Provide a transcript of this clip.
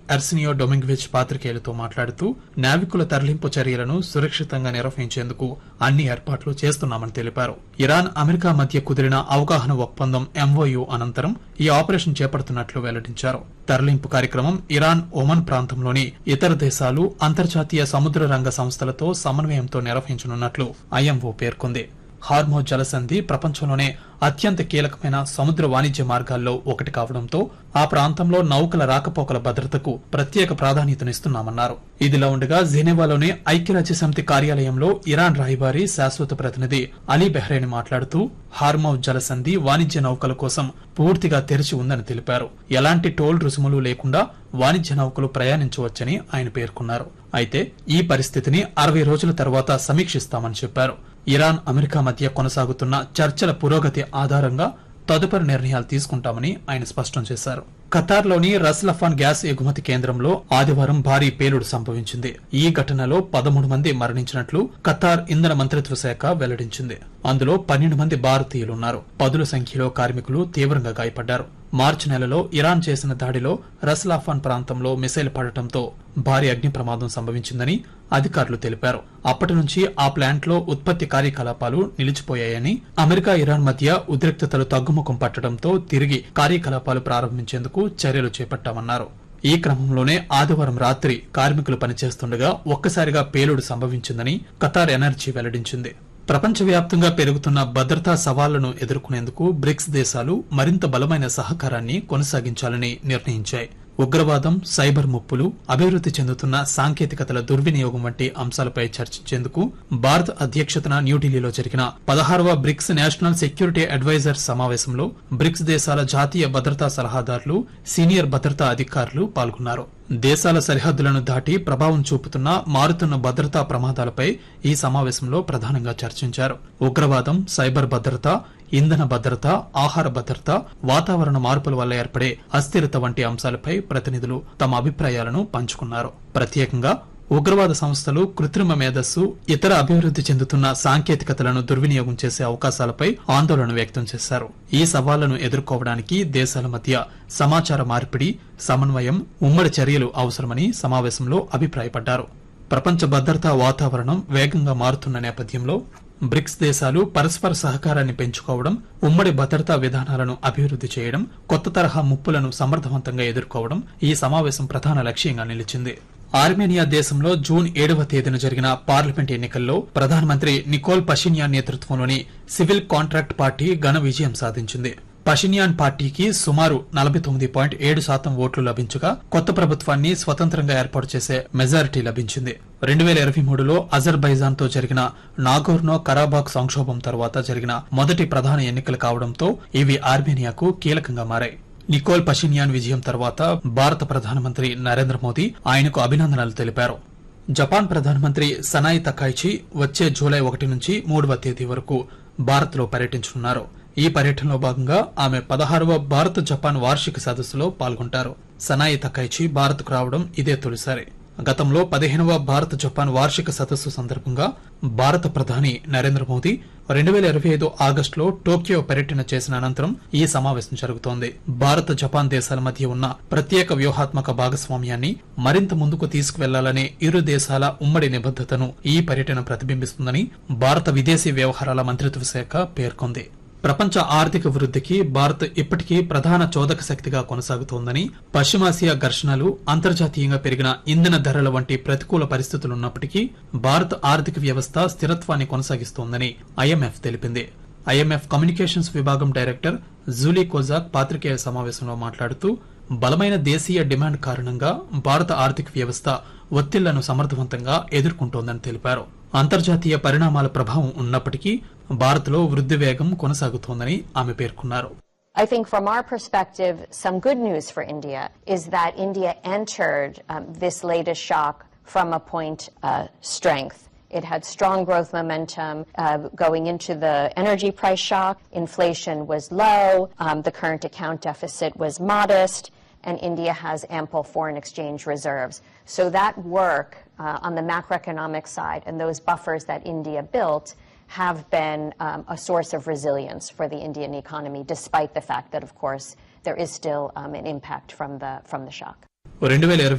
ఎర్సినియో డొమింగ్విచ్ పాత్రికేయులతో మాట్లాడుతూ నావికుల తరలింపు చర్యలను సురక్షితంగా నిర్వహించేందుకు అన్ని ఏర్పాట్లు చేస్తున్నామని తెలిపారు ఇరాన్ అమెరికా మధ్య కుదిరిన అవగాహన ఒప్పందం ఎంఓయు అనంతరం ఈ ఆపరేషన్ చేపడుతున్నట్లు వెల్లడించారు తరలింపు కార్యక్రమం ఇరాన్ ఒమన్ ప్రాంతంలోని ఇతర దేశాలు అంతర్జాతీయ సముద్ర రంగ సంస్థలతో సమన్వయంతో నిర్వహించనున్నట్లు ఐఎంఓ పేర్కొంది హార్మో జలసంధి ప్రపంచంలోనే అత్యంత కీలకమైన సముద్ర వాణిజ్య మార్గాల్లో ఒకటి కావడంతో ఆ ప్రాంతంలో నౌకల రాకపోకల భద్రతకు ప్రత్యేక ప్రాధాన్యతనిస్తున్నామన్నారు ఇదిలా ఉండగా జెనీవాలోని ఐక్యరాజ్య సమితి కార్యాలయంలో ఇరాన్ రాయబారి శాశ్వత ప్రతినిధి అలీ బెహ్రేని మాట్లాడుతూ హార్మౌ జలసంధి వాణిజ్య నౌకల కోసం పూర్తిగా తెరిచి ఉందని తెలిపారు ఎలాంటి టోల్ రుసుములు లేకుండా వాణిజ్య నౌకలు ప్రయాణించవచ్చని ఆయన పేర్కొన్నారు అయితే ఈ పరిస్థితిని అరవై రోజుల తర్వాత సమీక్షిస్తామని చెప్పారు ఇరాన్ అమెరికా మధ్య కొనసాగుతున్న చర్చల పురోగతి ఆధారంగా తదుపరి నిర్ణయాలు తీసుకుంటామని ఆయన స్పష్టం చేశారు ఖతార్లోని రస్లఫాన్ గ్యాస్ ఎగుమతి కేంద్రంలో ఆదివారం భారీ పేలుడు సంభవించింది ఈ ఘటనలో పదమూడు మంది మరణించినట్లు ఖతార్ ఇంధన మంత్రిత్వ శాఖ వెల్లడించింది అందులో పన్నెండు మంది భారతీయులున్నారు పదుల సంఖ్యలో కార్మికులు తీవ్రంగా గాయపడ్డారు మార్చి నెలలో ఇరాన్ చేసిన దాడిలో రస్లాఫాన్ ప్రాంతంలో మిసైల్ పడటంతో భారీ అగ్ని ప్రమాదం సంభవించిందని అధికారులు తెలిపారు అప్పటి నుంచి ఆ ప్లాంట్లో ఉత్పత్తి కార్యకలాపాలు నిలిచిపోయాయని అమెరికా ఇరాన్ మధ్య ఉద్రిక్తతలు తగ్గుముఖం పట్టడంతో తిరిగి కార్యకలాపాలు ప్రారంభించేందుకు చర్యలు చేపట్టామన్నారు ఈ క్రమంలోనే ఆదివారం రాత్రి కార్మికులు పనిచేస్తుండగా ఒక్కసారిగా పేలుడు సంభవించిందని ఖతార్ ఎనర్జీ వెల్లడించింది ప్రపంచవ్యాప్తంగా పెరుగుతున్న భద్రతా సవాళ్లను ఎదుర్కొనేందుకు బ్రిక్స్ దేశాలు మరింత బలమైన సహకారాన్ని కొనసాగించాలని నిర్ణయించాయి ఉగ్రవాదం సైబర్ ముప్పులు అభివృద్ది చెందుతున్న సాంకేతికతల దుర్వినియోగం వంటి అంశాలపై చర్చించేందుకు భారత్ అధ్యక్షతన న్యూఢిల్లీలో జరిగిన పదహారవ బ్రిక్స్ నేషనల్ సెక్యూరిటీ అడ్వైజర్ సమావేశంలో బ్రిక్స్ దేశాల జాతీయ భద్రతా సలహాదారులు సీనియర్ భద్రతా అధికారులు పాల్గొన్నారు దేశాల సరిహద్దులను దాటి ప్రభావం చూపుతున్న మారుతున్న భద్రతా ప్రమాదాలపై ఈ సమావేశంలో ప్రధానంగా చర్చించారు ఉగ్రవాదం సైబర్ భద్రత ఇంధన భద్రత ఆహార భద్రత వాతావరణ మార్పుల వల్ల ఏర్పడే అస్థిరత వంటి అంశాలపై ప్రతినిధులు తమ అభిప్రాయాలను పంచుకున్నారు ప్రత్యేకంగా ఉగ్రవాద సంస్థలు కృత్రిమ మేధస్సు ఇతర అభివృద్ది చెందుతున్న సాంకేతికతలను దుర్వినియోగం చేసే అవకాశాలపై ఆందోళన వ్యక్తం చేశారు ఈ సవాళ్లను ఎదుర్కోవడానికి దేశాల మధ్య సమాచార మార్పిడి సమన్వయం ఉమ్మడి చర్యలు అవసరమని సమావేశంలో అభిప్రాయపడ్డారు ప్రపంచ భద్రతా వాతావరణం వేగంగా మారుతున్న నేపథ్యంలో బ్రిక్స్ దేశాలు పరస్పర సహకారాన్ని పెంచుకోవడం ఉమ్మడి భద్రతా విధానాలను అభివృద్ది చేయడం కొత్త తరహా ముప్పులను సమర్థవంతంగా ఎదుర్కోవడం ఈ సమావేశం ప్రధాన లక్ష్యంగా నిలిచింది ఆర్మేనియా దేశంలో జూన్ ఏడవ తేదీన జరిగిన పార్లమెంట్ ఎన్నికల్లో ప్రధానమంత్రి నికోల్ పషిన్యాన్ నేతృత్వంలోని సివిల్ కాంట్రాక్ట్ పార్టీ ఘన విజయం సాధించింది పషిన్యాన్ పార్టీకి సుమారు నలభై తొమ్మిది పాయింట్ ఏడు శాతం ఓట్లు లభించగా కొత్త ప్రభుత్వాన్ని స్వతంత్రంగా ఏర్పాటు చేసే మెజారిటీ లభించింది రెండు వేల ఇరవై మూడులో అజర్బైజాన్ తో జరిగిన నాగోర్నో కరాబాక్ సంక్షోభం తర్వాత జరిగిన మొదటి ప్రధాన ఎన్నికలు కావడంతో ఇవి ఆర్మేనియాకు కీలకంగా మారాయి నికోల్ పషిన్యాన్ విజయం తర్వాత భారత ప్రధానమంత్రి నరేంద్ర మోదీ ఆయనకు అభినందనలు తెలిపారు జపాన్ ప్రధానమంత్రి సనాయి తకాయిచి వచ్చే జూలై ఒకటి నుంచి మూడవ తేదీ వరకు భారత్ లో పర్యటించనున్నారు ఈ పర్యటనలో భాగంగా ఆమె పదహారవ భారత్ జపాన్ వార్షిక సదస్సులో పాల్గొంటారు సనాయి తకైచి భారత్కు రావడం ఇదే తొలిసారి గతంలో పదిహేనవ భారత్ జపాన్ వార్షిక సదస్సు సందర్భంగా భారత ప్రధాని నరేంద్ర మోదీ రెండు వేల ఇరవై ఐదు ఆగస్టులో టోక్యో పర్యటన చేసిన అనంతరం ఈ సమావేశం జరుగుతోంది భారత్ జపాన్ దేశాల మధ్య ఉన్న ప్రత్యేక వ్యూహాత్మక భాగస్వామ్యాన్ని మరింత ముందుకు తీసుకువెళ్లాలనే ఇరు దేశాల ఉమ్మడి నిబద్దతను ఈ పర్యటన ప్రతిబింబిస్తుందని భారత విదేశీ వ్యవహారాల మంత్రిత్వ శాఖ పేర్కొంది ప్రపంచ ఆర్థిక వృద్ధికి భారత్ ఇప్పటికీ ప్రధాన చోదక శక్తిగా కొనసాగుతోందని పశ్చిమాసియా ఘర్షణలు అంతర్జాతీయంగా పెరిగిన ఇంధన ధరల వంటి ప్రతికూల పరిస్థితులున్నప్పటికీ భారత్ ఆర్థిక వ్యవస్థ స్థిరత్వాన్ని కొనసాగిస్తోందని ఐఎంఎఫ్ తెలిపింది ఐఎంఎఫ్ కమ్యూనికేషన్స్ విభాగం డైరెక్టర్ జూలీ కోజాక్ పాత్రికేయ సమావేశంలో మాట్లాడుతూ బలమైన దేశీయ డిమాండ్ కారణంగా భారత ఆర్థిక వ్యవస్థ ఒత్తిళ్లను సమర్థవంతంగా ఎదుర్కొంటోందని తెలిపారు అంతర్జాతీయ పరిణామాల ప్రభావం ఉన్నప్పటికీ భారత్లో వృద్ధి వేగం కొనసాగుతోందని ఆమె పేర్కొన్నారు I think from our perspective, some good news for India is that India entered um, this latest shock from a point of strength. It had strong growth momentum uh, going into the energy price shock. Inflation was low. Um, the current account deficit was modest. And India has ample foreign exchange reserves. So that work uh, on the macroeconomic side and those buffers that India built have been um, a source of resilience for the Indian economy, despite the fact that, of course, there is still um, an impact from the, from the shock. రెండు వేల